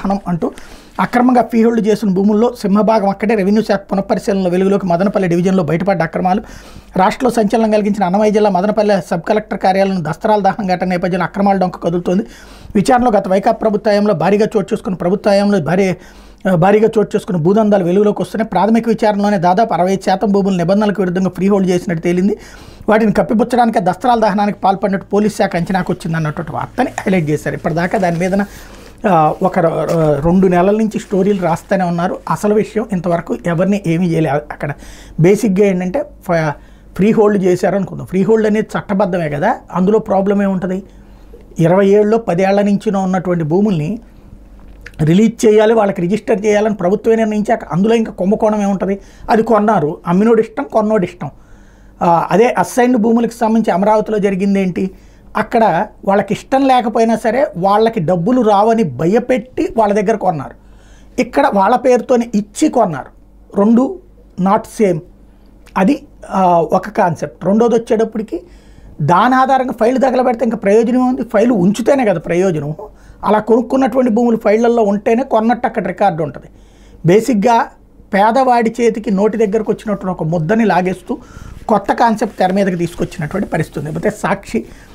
దహనం అంటూ అక్రమంగా ఫీహోల్డ్ చేసిన భూముల్లో సింహభాగం అక్కడే రెవెన్యూ శాఖ పునఃపరిశీలన వెలుగులోకి మదనపల్లి డివిజన్లో బయటపడ్డ అక్రమాలు రాష్ట్రంలో సంచలనం కలిగించిన అన్నమయ్య జిల్లా మదనపల్లి సబ్ కలెక్టర్ కార్యాలయం దస్తరాల దహనం ఘటన నేపథ్యంలో అక్రమాల డొంక కదులుతోంది విచారణలో గత వైకాపా ప్రభుత్వంలో భారీగా చోటు చేసుకున్న ప్రభుత్వంలో భారీ భారీగా చోటు చేసుకున్న భూదందాలు వెలుగులోకి వస్తున్నాయి ప్రాథమిక విచారణలోనే దాదాపు అరవై శాతం భూములు నిబంధనలకు విరుద్ధంగా ఫ్రీ హోల్డ్ చేసినట్టు తేలింది వాటిని కప్పిపుచ్చడానికి దస్త్రాల దహనానికి పాల్పడినట్టు పోలీస్ శాఖ అంచనాకు వచ్చింది అన్నటువంటి వార్తని హైలైట్ చేశారు ఇప్పటిదాకా దాని మీద ఒక ర- ర- రెండు నెలల నుంచి స్టోరీలు రాస్తూనే ఉన్నారు అసలు విషయం ఇంతవరకు ఎవరిని ఏమీ చేయలేదు అక్కడ బేసిక్గా ఏంటంటే ఫ- ఫ్రీ హోల్డ్ చేశారు అనుకుందాం ఫ్రీ హోల్డ్ అనేది చట్టబద్ధమే కదా అందులో ప్రాబ్లం ఏముంటుంది ఇరవై ఏళ్ళలో పదేళ్ల నుంచి ఉన్నటువంటి భూముల్ని రిలీజ్ చేయాలి వాళ్ళకి రిజిస్టర్ చేయాలని ప్రభుత్వమే నిర్ణయించాక అందులో ఇంకా కుంభకోణం ఏముంటుంది అది కొన్నారు అమ్మినోడు ఇష్టం కొన్నోడు ఇష్టం ఆ, అదే అసైన్డ్ భూములకు సంబంధించి అమరావతిలో జరిగింది ఏంటి అక్కడ వాళ్ళకి ఇష్టం లేకపోయినా సరే వాళ్ళకి డబ్బులు రావని భయపెట్టి వాళ్ళ దగ్గర కొన్నారు ఇక్కడ వాళ్ళ పేరుతోనే ఇచ్చి కొన్నారు రెండు నాట్ సేమ్ అది ఆ, ఒక కాన్సెప్ట్ రెండోది వచ్చేటప్పటికి దాని ఆధారంగా ఫైల్ తగలబెడితే ఇంకా ప్రయోజనం ఉంది ఫైల్ ఉంచితేనే కదా ప్రయోజనం అలా కొనుక్కున్నటువంటి భూములు ఫైళ్ళల్లో ఉంటేనే కొన్నట్టు అక్కడ రికార్డు ఉంటుంది బేసిక్గా పేదవాడి చేతికి నోటి దగ్గరకు వచ్చినటువంటి ఒక ముద్దని లాగేస్తూ కొత్త కాన్సెప్ట్ తెర మీదకి తీసుకొచ్చినటువంటి పరిస్థితి ఉంది లేకపోతే సాక్షి